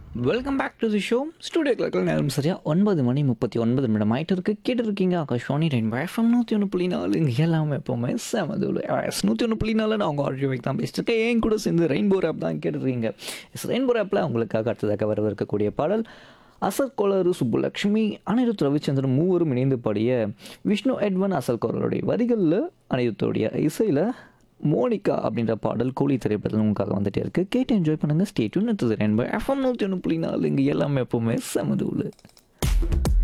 welcome back to the show studio கிளக்கில் நேரம் சரியா ஒன்பது மணி முப்பத்தி ஒன்பது நிமிடம் ஆகிட்டு இருக்கு கேட்டுருக்கீங்க ஆகாஷ்வாணி ரெயின் எஃப்எம் நூற்றி ஒன்று புள்ளி நாலு இங்கே எல்லாமே எப்போவுமே செமதுல நூற்றி ஒன்று புள்ளி நாலு நான் உங்கள் ஆடியோ வைக் தான் பேசிட்டு இருக்கேன் என் கூட சேர்ந்து ரெயின்போ ஆப் தான் கேட்டுருக்கீங்க ரெயின்போ ஆப்பில் உங்களுக்காக அடுத்ததாக வரவிருக்கக்கூடிய பாடல் அசல் கோளறு சுப்புலக்ஷ்மி அனிருத் ரவிச்சந்திரன் மூவரும் இணைந்து பாடிய விஷ்ணு எட்வன் அசல் கோளருடைய வரிகளில் அனிருத்தோடைய இசையில் மோனிகா அப்படின்ற பாடல் கூலி திரைப்படத்தில் உங்களுக்காக வந்துட்டே இருக்கு கேட்டு என்ஜாய் பண்ணுங்க ஸ்டேட்யூன் எஃப்எம் நூற்றி ஒன்று புள்ளி நாலு இங்கே எல்லாமே எப்போவுமே செமது